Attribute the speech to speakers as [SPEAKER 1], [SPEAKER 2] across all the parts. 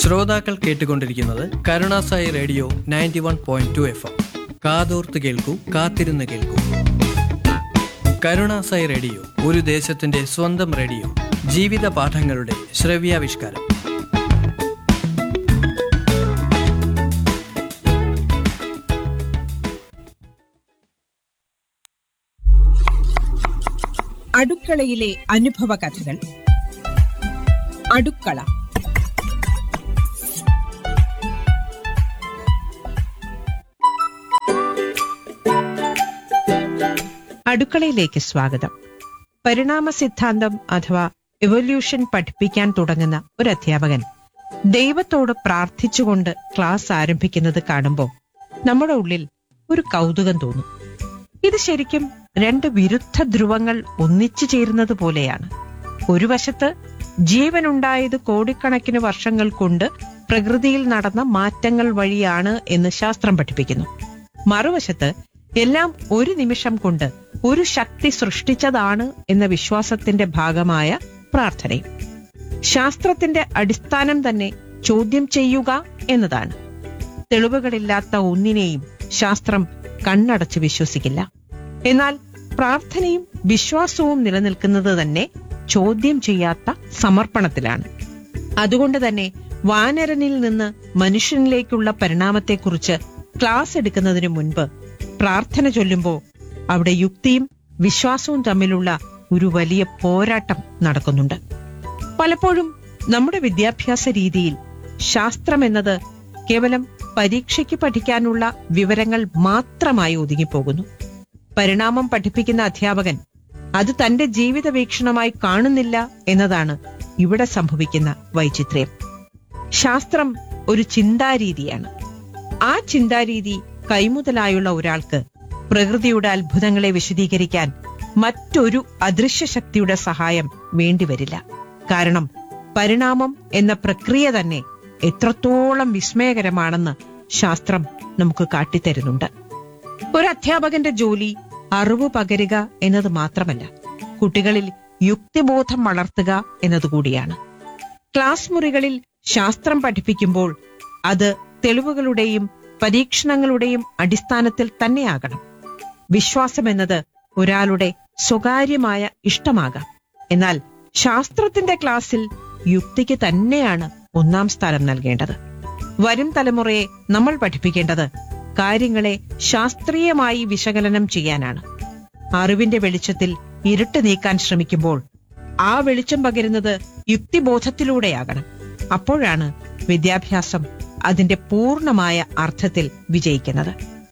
[SPEAKER 1] ശ്രോതാക്കൾ കേട്ടുകൊണ്ടിരിക്കുന്നത് Karunasai radio ninety one point two F M കാതോർത്ത് കേൾക്കൂ കാത്തിരുന്ന് കേൾക്കൂ കരുണാസായി റേഡിയോ ഒരു ദേശത്തിന്റെ സ്വന്തം റേഡിയോ ജീവിത പാഠങ്ങളുടെ ശ്രവ്യാവിഷ്കാരം
[SPEAKER 2] അടുക്കളയിലെ അനുഭവ കഥകൾ അടുക്കള
[SPEAKER 3] അടുക്കളയിലേക്ക് സ്വാഗതം പരിണാമ സിദ്ധാന്തം അഥവാ എവല്യൂഷൻ പഠിപ്പിക്കാൻ തുടങ്ങുന്ന ഒരു അധ്യാപകൻ ദൈവത്തോട് പ്രാർത്ഥിച്ചുകൊണ്ട് ക്ലാസ് ആരംഭിക്കുന്നത് കാണുമ്പോൾ നമ്മുടെ ഉള്ളിൽ ഒരു കൗതുകം തോന്നും ഇത് ശരിക്കും രണ്ട് വിരുദ്ധ ധ്രുവങ്ങൾ ഒന്നിച്ചു ചേരുന്നത് പോലെയാണ് ഒരു വശത്ത് ജീവനുണ്ടായത് കോടിക്കണക്കിന് വർഷങ്ങൾ കൊണ്ട് പ്രകൃതിയിൽ നടന്ന മാറ്റങ്ങൾ വഴിയാണ് എന്ന് ശാസ്ത്രം പഠിപ്പിക്കുന്നു മറുവശത്ത് എല്ലാം ഒരു നിമിഷം കൊണ്ട് ഒരു ശക്തി സൃഷ്ടിച്ചതാണ് എന്ന വിശ്വാസത്തിന്റെ ഭാഗമായ പ്രാർത്ഥനയും ശാസ്ത്രത്തിന്റെ അടിസ്ഥാനം തന്നെ ചോദ്യം ചെയ്യുക എന്നതാണ് തെളിവുകളില്ലാത്ത ഒന്നിനെയും ശാസ്ത്രം കണ്ണടച്ച് വിശ്വസിക്കില്ല എന്നാൽ പ്രാർത്ഥനയും വിശ്വാസവും നിലനിൽക്കുന്നത് തന്നെ ചോദ്യം ചെയ്യാത്ത സമർപ്പണത്തിലാണ് അതുകൊണ്ട് തന്നെ വാനരനിൽ നിന്ന് മനുഷ്യനിലേക്കുള്ള പരിണാമത്തെക്കുറിച്ച് ക്ലാസ് എടുക്കുന്നതിന് മുൻപ് പ്രാർത്ഥന ചൊല്ലുമ്പോൾ അവിടെ യുക്തിയും വിശ്വാസവും തമ്മിലുള്ള ഒരു വലിയ പോരാട്ടം നടക്കുന്നുണ്ട് പലപ്പോഴും നമ്മുടെ വിദ്യാഭ്യാസ രീതിയിൽ ശാസ്ത്രം എന്നത് കേവലം പരീക്ഷയ്ക്ക് പഠിക്കാനുള്ള വിവരങ്ങൾ മാത്രമായി ഒതുങ്ങിപ്പോകുന്നു പരിണാമം പഠിപ്പിക്കുന്ന അധ്യാപകൻ അത് തന്റെ ജീവിത വീക്ഷണമായി കാണുന്നില്ല എന്നതാണ് ഇവിടെ സംഭവിക്കുന്ന വൈചിത്ര്യം ശാസ്ത്രം ഒരു ചിന്താരീതിയാണ് ആ ചിന്താരീതി കൈമുതലായുള്ള ഒരാൾക്ക് പ്രകൃതിയുടെ അത്ഭുതങ്ങളെ വിശദീകരിക്കാൻ മറ്റൊരു അദൃശ്യ ശക്തിയുടെ സഹായം വേണ്ടിവരില്ല കാരണം പരിണാമം എന്ന പ്രക്രിയ തന്നെ എത്രത്തോളം വിസ്മയകരമാണെന്ന് ശാസ്ത്രം നമുക്ക് കാട്ടിത്തരുന്നുണ്ട് ഒരു അധ്യാപകന്റെ ജോലി അറിവ് പകരുക എന്നത് മാത്രമല്ല കുട്ടികളിൽ യുക്തിബോധം വളർത്തുക എന്നതുകൂടിയാണ് ക്ലാസ് മുറികളിൽ ശാസ്ത്രം പഠിപ്പിക്കുമ്പോൾ അത് തെളിവുകളുടെയും പരീക്ഷണങ്ങളുടെയും അടിസ്ഥാനത്തിൽ തന്നെയാകണം വിശ്വാസം എന്നത് ഒരാളുടെ സ്വകാര്യമായ ഇഷ്ടമാകാം എന്നാൽ ശാസ്ത്രത്തിന്റെ ക്ലാസ്സിൽ യുക്തിക്ക് തന്നെയാണ് ഒന്നാം സ്ഥാനം നൽകേണ്ടത് വരും തലമുറയെ നമ്മൾ പഠിപ്പിക്കേണ്ടത് കാര്യങ്ങളെ ശാസ്ത്രീയമായി വിശകലനം ചെയ്യാനാണ് അറിവിന്റെ വെളിച്ചത്തിൽ ഇരുട്ട് നീക്കാൻ ശ്രമിക്കുമ്പോൾ ആ വെളിച്ചം പകരുന്നത് യുക്തിബോധത്തിലൂടെയാകണം അപ്പോഴാണ് വിദ്യാഭ്യാസം അതിന്റെ പൂർണ്ണമായ അർത്ഥത്തിൽ വിജയിക്കുന്നത്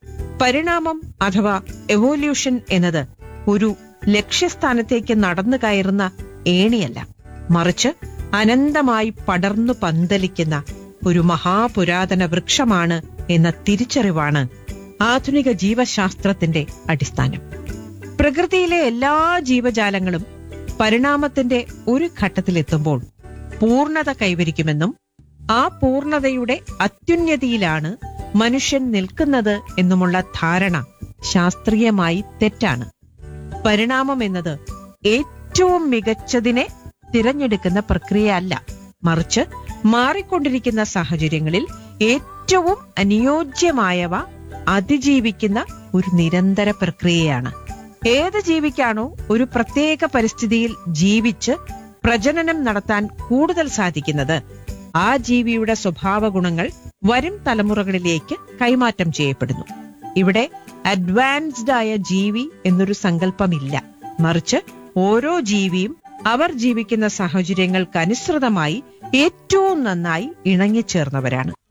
[SPEAKER 3] പരിണാമം അഥവാ എവോല്യൂഷൻ എന്നത് ഒരു ലക്ഷ്യസ്ഥാനത്തേക്ക് നടന്നു കയറുന്ന ഏണിയല്ല മറിച്ച് അനന്തമായി പടർന്നു പന്തലിക്കുന്ന ഒരു മഹാപുരാതന വൃക്ഷമാണ് എന്ന തിരിച്ചറിവാണ് ആധുനിക ജീവശാസ്ത്രത്തിന്റെ അടിസ്ഥാനം പ്രകൃതിയിലെ എല്ലാ ജീവജാലങ്ങളും പരിണാമത്തിന്റെ ഒരു ഘട്ടത്തിലെത്തുമ്പോൾ പൂർണ്ണത കൈവരിക്കുമെന്നും ആ പൂർണ്ണതയുടെ അത്യുന്നതിയിലാണ് മനുഷ്യൻ നിൽക്കുന്നത് എന്നുമുള്ള ധാരണ ശാസ്ത്രീയമായി തെറ്റാണ് പരിണാമം എന്നത് ഏറ്റവും മികച്ചതിനെ തിരഞ്ഞെടുക്കുന്ന പ്രക്രിയ അല്ല മറിച്ച് മാറിക്കൊണ്ടിരിക്കുന്ന സാഹചര്യങ്ങളിൽ ഏറ്റവും അനുയോജ്യമായവ അതിജീവിക്കുന്ന ഒരു നിരന്തര പ്രക്രിയയാണ് ഏത് ജീവിക്കാണോ ഒരു പ്രത്യേക പരിസ്ഥിതിയിൽ ജീവിച്ച് പ്രജനനം നടത്താൻ കൂടുതൽ സാധിക്കുന്നത് ആ ജീവിയുടെ സ്വഭാവ ഗുണങ്ങൾ വരും തലമുറകളിലേക്ക് കൈമാറ്റം ചെയ്യപ്പെടുന്നു ഇവിടെ അഡ്വാൻസ്ഡ് ആയ ജീവി എന്നൊരു സങ്കല്പമില്ല മറിച്ച് ഓരോ ജീവിയും അവർ ജീവിക്കുന്ന സാഹചര്യങ്ങൾക്കനുസൃതമായി ഏറ്റവും നന്നായി ഇണങ്ങിച്ചേർന്നവരാണ്